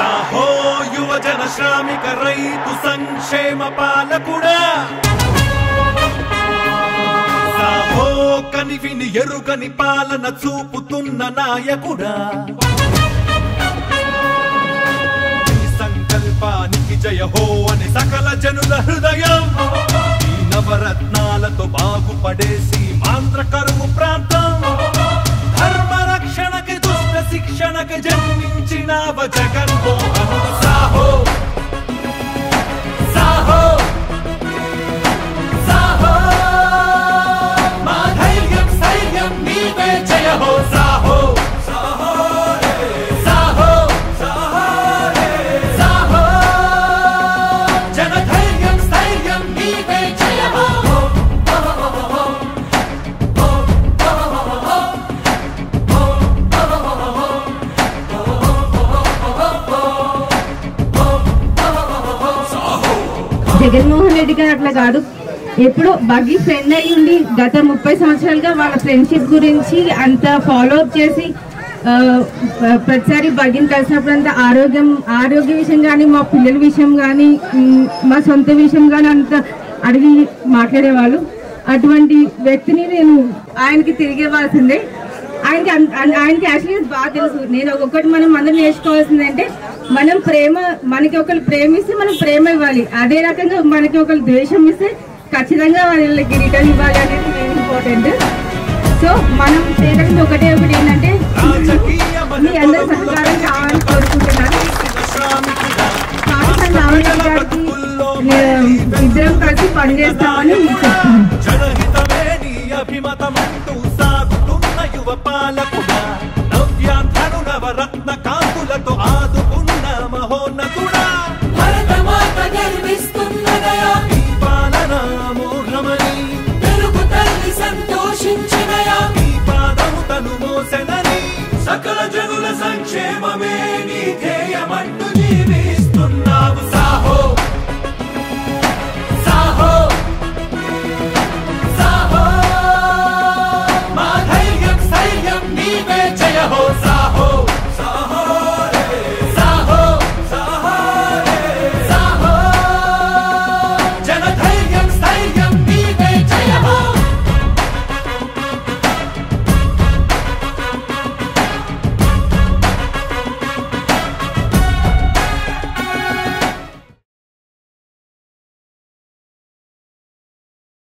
సాహో యువజన శ్రామిక రైతు సంక్షేమ పాలకుడా సాహో కనివిని ఎరుగని పాలన చూపుతున్న నాయకుడా నీ సంకల్పానికి జయ హో అని సకల జనుల హృదయం ఈ నవరత్నాలతో బాగుపడేసి మాంత్ర కరువు ప్రాంతం ధర్మ రక్షణకి దుష్ట శిక్షణకి జన్మించినావ జగన్మోహనుడు సాహో సాహో సాహో మా ధైర్యం స్థైర్యం నీవే జయ హో సాహో సాహో సాహో సాహో జన ధైర్యం స్థైర్యం నీవే జయ హో జగన్మోహన్ రెడ్డి గారు అట్లా కాదు ఎప్పుడో బగ్గి ఫ్రెండ్ అయ్యి ఉండి గత ముప్పై సంవత్సరాలుగా వాళ్ళ ఫ్రెండ్షిప్ గురించి అంత ఫాలో అప్ చేసి ఆ, ప్రతిసారి బగ్గిని కలిసినప్పుడంతా ఆరోగ్యం ఆరోగ్య విషయం కానీ మా పిల్లల విషయం కానీ మ్, మా సొంత విషయం కానీ అంత అడిగి మాట్లాడేవాళ్ళు అటువంటి వ్యక్తిని నేను ఆయనకి తిరిగి ఇవ్వాల్సిందే ఆయనకి అన్- అన్- ఆయనకి యాక్చువల్లీ బాగా తెలుసు నేను ఒక్కొక్కటి మనం అందరం నేర్చుకోవాల్సింది అంటే మనం ప్రేమ మనకి ఒకరు ప్రేమిస్తే మనం ప్రేమ ఇవ్వాలి అదే రకంగా మనకి ఒకరు ద్వేషం ఇస్తే ఖచ్చితంగా వాళ్ళకి రిటర్న్ ఇవ్వాలి అనేది మెయిన్ ఇంపార్టెంట్ సో మనం చేయడానికి ఒకటే ఒకటి ఏంటంటే మీ అందరి సహకారం కావాలని కోరుకుంటున్నాను కావాల్సిన రామరావు గారికి నేను ఇద్దరం కలిసి పనిచేస్తామని చెప్తున్నాను జనహితమే నీ అభిమతమంటూ సాగుతున్న యువ పాలకుడా నవ్యాంధ్రను నవరత్న కాంతులతో ఆదుకున్న మహోన్నతుడా భరతమాత గర్విస్తున్నదయా నీ పాలన మోహమని తెలుగు తల్లి సంతోషించినయా నీ పాదము తను మోసెనని సకల జనుల సంక్షేమమే